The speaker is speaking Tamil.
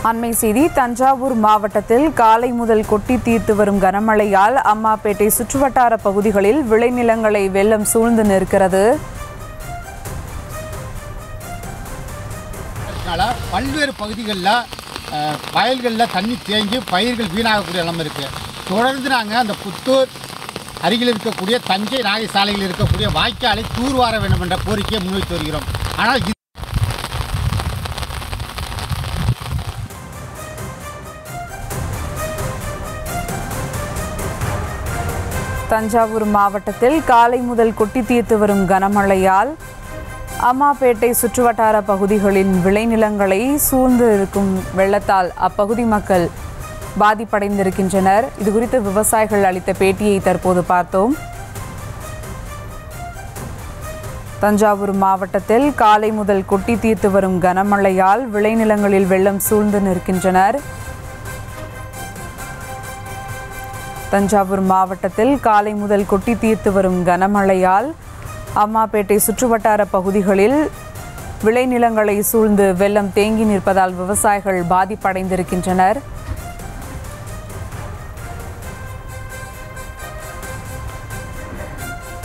அண்மை செய்தி தஞ்சாவூர் மாவட்டத்தில் காலை முதல் கொட்டி தீர்த்து வரும் கனமழையால் அம்மாப்பேட்டை சுற்றுவட்டார பகுதிகளில் விளைநிலங்களை வெள்ளம் சூழ்ந்து நிற்கிறது அதனால பல்வேறு பகுதிகளில் வயல்களில் தண்ணி தேங்கி பயிர்கள் வீணாகக்கூடிய நிலைமை இருக்குது தொடர்ந்து நாங்கள் அந்த புத்தூர் அருகில் இருக்கக்கூடிய தஞ்சை நாகை சாலையில் இருக்கக்கூடிய வாய்க்காலை தூர்வார வேண்டும் என்ற கோரிக்கையை முன்வைத்து வருகிறோம் ஆனால் இது தஞ்சாவூர் மாவட்டத்தில் காலை முதல் கொட்டி தீர்த்து வரும் கனமழையால் அம்மாப்பேட்டை சுற்றுவட்டார பகுதிகளின் விளைநிலங்களை சூழ்ந்து இருக்கும் வெள்ளத்தால் அப்பகுதி மக்கள் பாதிப்படைந்திருக்கின்றனர் இதுகுறித்து விவசாயிகள் அளித்த பேட்டியை தற்போது பார்த்தோம் தஞ்சாவூர் மாவட்டத்தில் காலை முதல் கொட்டி தீர்த்து வரும் கனமழையால் விளைநிலங்களில் வெள்ளம் சூழ்ந்து நிற்கின்றனர் தஞ்சாவூர் மாவட்டத்தில் காலை முதல் கொட்டி தீர்த்து வரும் கனமழையால் அம்மாப்பேட்டை சுற்றுவட்டார பகுதிகளில் விளைநிலங்களை சூழ்ந்து வெள்ளம் தேங்கி நிற்பதால் விவசாயிகள் பாதிப்படைந்திருக்கின்றனர்